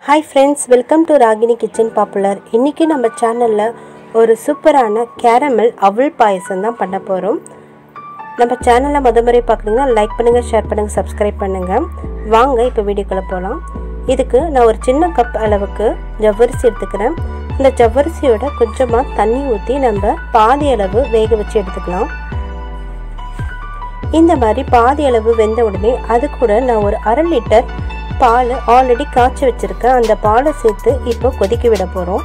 hi friends welcome to Ragini kitchen popular இன்றைக்கி நம்ம சேனலில் ஒரு சூப்பரான கேரமல் அவல் பாயசம் தான் பண்ண போகிறோம் நம்ம சேனலை முத முறை பார்க்குறீங்கன்னா லைக் பண்ணுங்கள் ஷேர் பண்ணுங்கள் சப்ஸ்கிரைப் பண்ணுங்கள் வாங்க இப்போ வீடியோக்குள்ளே போகலாம் இதுக்கு நான் ஒரு சின்ன கப் அளவுக்கு ஜவ்வரிசி எடுத்துக்கிறேன் இந்த ஜவ்வரிசியோட கொஞ்சமாக தண்ணி ஊற்றி நம்ம பாதி அளவு வேக வச்சு எடுத்துக்கலாம் இந்த மாதிரி பாதி அளவு வெந்த உடனே அது கூட நான் ஒரு அரை லிட்டர் பால் ஆல்ரெடி காய்ச்சி வச்சுருக்கேன் அந்த பாலை சேர்த்து இப்போ கொதிக்க விட போகிறோம்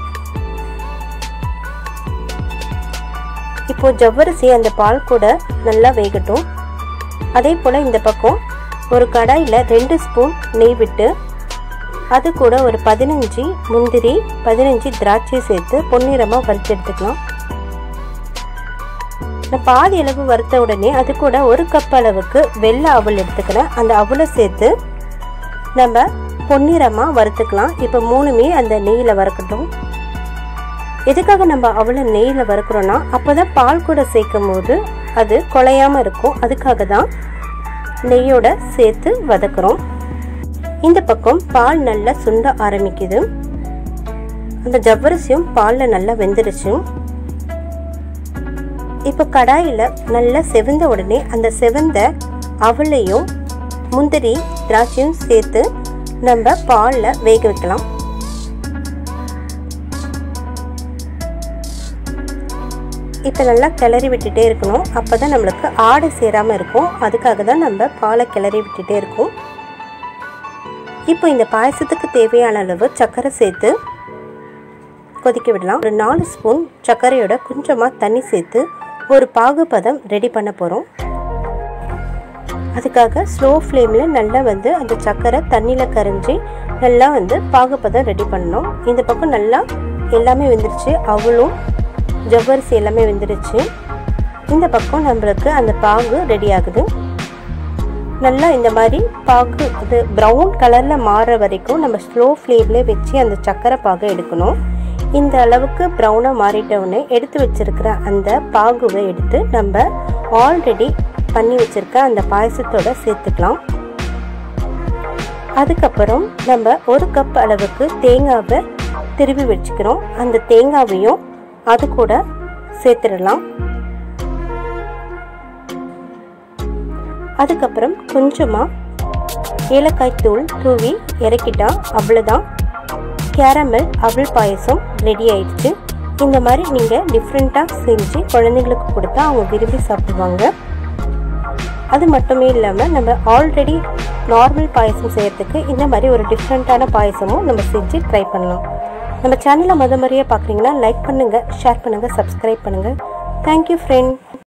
இப்போ ஜவ்வரிசி அந்த பால் கூட நல்லா வேகட்டும் அதே போல் இந்த பக்கம் ஒரு கடாயில் ரெண்டு ஸ்பூன் நெய் விட்டு அது கூட ஒரு பதினஞ்சு முந்திரி பதினஞ்சு திராட்சை சேர்த்து பொன்னிறமாக வறுத்து எடுத்துக்கலாம் நான் பாதி அளவு வறுத்த உடனே அது கூட ஒரு கப் அளவுக்கு வெள்ளை அவல் எடுத்துக்கிறேன் அந்த அவலை சேர்த்து நம்ம பொன்னிறமாக வறுத்துக்கலாம் இப்போ மூணுமே அந்த நெய்யில் வறுக்கட்டும் எதுக்காக நம்ம அவளை நெய்யில் வறுக்கிறோன்னா அப்போ தான் பால் கூட சேர்க்கும் போது அது குலையாமல் இருக்கும் அதுக்காக தான் நெய்யோட சேர்த்து வதக்குறோம் இந்த பக்கம் பால் நல்லா சுண்ட ஆரம்பிக்குது அந்த ஜவ்வரிசியும் பாலில் நல்லா வெந்துருச்சு இப்போ கடாயில் நல்லா செவந்த உடனே அந்த செவந்த அவளையும் முந்திரி திராட்சையும் சேர்த்து நம்ம பாலில் வேக வைக்கலாம் இப்போ நல்லா கிளறி விட்டுட்டே இருக்கணும் அப்போ தான் நம்மளுக்கு ஆடை சேராமல் இருக்கும் அதுக்காக தான் நம்ம பாலை கிளறி விட்டுட்டே இருக்கோம் இப்போ இந்த பாயசத்துக்கு தேவையான அளவு சர்க்கரை சேர்த்து கொதிக்க விடலாம் ஒரு நாலு ஸ்பூன் சர்க்கரையோட கொஞ்சமாக தண்ணி சேர்த்து ஒரு பாகுபதம் ரெடி பண்ண போகிறோம் அதுக்காக ஸ்லோ ஃப்ளேமில் நல்லா வந்து அந்த சர்க்கரை தண்ணியில் கரைஞ்சி நல்லா வந்து பாகுபதம் ரெடி பண்ணணும் இந்த பக்கம் நல்லா எல்லாமே வெந்துருச்சு அவளும் ஜவ்வரிசி எல்லாமே வெந்துருச்சு இந்த பக்கம் நம்மளுக்கு அந்த பாகு ரெடி ஆகுது நல்லா இந்த மாதிரி பாகு இது ப்ரௌன் கலரில் மாறுற வரைக்கும் நம்ம ஸ்லோ ஃப்ளேமில் வச்சு அந்த சர்க்கரை பாகை எடுக்கணும் இந்த அளவுக்கு ப்ரௌனாக மாறிட்டவுடனே எடுத்து வச்சுருக்கிற அந்த பாகுவை எடுத்து நம்ம ஆல்ரெடி பண்ணி வச்சுருக்க அந்த பாயசத்தோட சேர்த்துக்கலாம் அதுக்கப்புறம் நம்ம ஒரு கப் அளவுக்கு தேங்காவை திருவி வச்சுக்கிறோம் அந்த தேங்காவையும் அது கூட சேர்த்துடலாம் அதுக்கப்புறம் கொஞ்சமாக ஏலக்காய் தூள் தூவி இறக்கிட்டா அவ்வளோதான் கேரமல் அவள் பாயசம் ரெடி ஆயிடுச்சு இந்த மாதிரி நீங்கள் டிஃப்ரெண்ட்டாக செஞ்சு குழந்தைங்களுக்கு கொடுத்தா அவங்க விரும்பி சாப்பிடுவாங்க அது மட்டுமே இல்லாமல் நம்ம ஆல்ரெடி நார்மல் பாயசம் செய்கிறதுக்கு இந்த மாதிரி ஒரு டிஃப்ரெண்ட்டான பாயசமும் நம்ம செஞ்சு ட்ரை பண்ணலாம் நம்ம சேனலை முத முறையாக பார்க்குறீங்கன்னா லைக் பண்ணுங்கள் ஷேர் பண்ணுங்கள் சப்ஸ்கிரைப் பண்ணுங்கள் தேங்க்யூ ஃப்ரெண்ட்